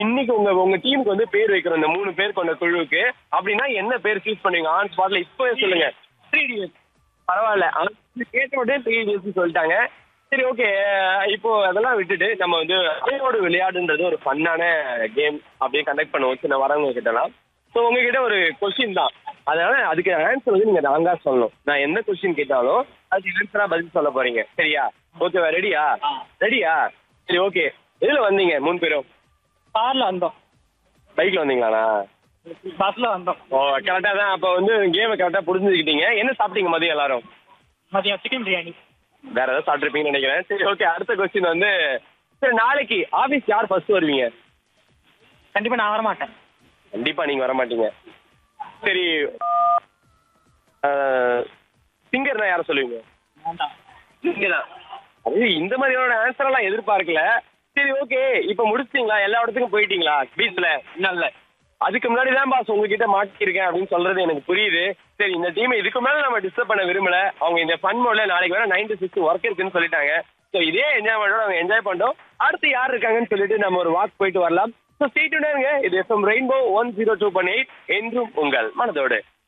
இன்னைக்கு உங்க உங்க டீமுக்கு வந்து பேர் வைக்கிறோம் இந்த மூணு பேர் கொண்ட குழுவுக்கு அப்படின்னா என்ன பேர் சூஸ் பண்ணுவீங்க ஆன் ஸ்பாட்ல இப்பவே சொல்லுங்க த்ரீ டிஎஸ் பரவாயில்ல ஆனா, இது கேட்ட உடனே த்ரீ டிஎஸ் சொல்லிட்டாங்க சரி ஓகே இப்போ அதெல்லாம் விட்டுட்டு நம்ம வந்து அலையோடு விளையாடுன்றது ஒரு ஃபன்னான கேம் அப்படியே கண்டக்ட் பண்ணுவோம் சின்ன வரவங்க கிட்டலாம் ஸோ உங்ககிட்ட ஒரு கொஸ்டின் தான் அதனால அதுக்கு ஆன்சர் வந்து நீங்க ராங்கா சொல்லணும் நான் எந்த கொஸ்டின் கேட்டாலும் அதுக்கு ஆன்சரா பதில் சொல்ல போறீங்க சரியா ஓகேவா ரெடியா ரெடியா சரி ஓகே எதுல வந்தீங்க மூணு பேரும் கார்ல வந்தோம் பைக்ல வந்தீங்களாண்ணா பஸ்ல வந்தோம் ஓ கரெக்டா தான் அப்ப வந்து கேமை கரெக்டா புரிஞ்சுக்கிட்டீங்க என்ன சாப்பிட்டீங்க மதியம் எல்லாரும் மதியம் சிக்கன் பிரியாணி வேற ஏதாவது சாப்பிட்டுருப்பீங்கன்னு நினைக்கிறேன் சரி ஓகே அடுத்த கொஸ்டின் வந்து சரி நாளைக்கு ஆபீஸ் யார் ஃபர்ஸ்ட் வருவீங்க கண்டிப்பா நான் வர மாட்டேன் கண்டிப்பா நீங்க வர மாட்டீங்க சரி சிங்கர்னா யார சொல்லுவீங்க வேண்டாம் நீங்க தான் அது இந்த மாதிரியான ஆன்சர் எல்லாம் எதிர்பார்க்கல சரி ஓகே இப்போ முடிச்சிட்டீங்களா எல்லா இடத்துக்கும் போயிட்டீங்களா பீச்ல இன்னும் இல்ல அதுக்கு முன்னாடி தான் பாஸ் உங்ககிட்ட மாட்டிருக்கேன் அப்படின்னு சொல்றது எனக்கு புரியுது சரி இந்த டீமை இதுக்கு மேல நம்ம டிஸ்டர்ப் பண்ண விரும்பல அவங்க இந்த ஃபன் மோட்ல நாளைக்கு வேற நைன் டு சிக்ஸ் ஒர்க் இருக்குன்னு சொல்லிட்டாங்க ஸோ இதே என்ஜாய்மெண்டோட அவங்க என்ஜாய் பண்ணோம் அடுத்து யார் இருக்காங்கன்னு சொல்லிட்டு நம்ம ஒரு வாக் போயிட்டு வரலாம் ஸோ ஸ்டேட்டுனருங்க இது F M rainbow one zero two one eight என்றும் உங்கள் மனதோடு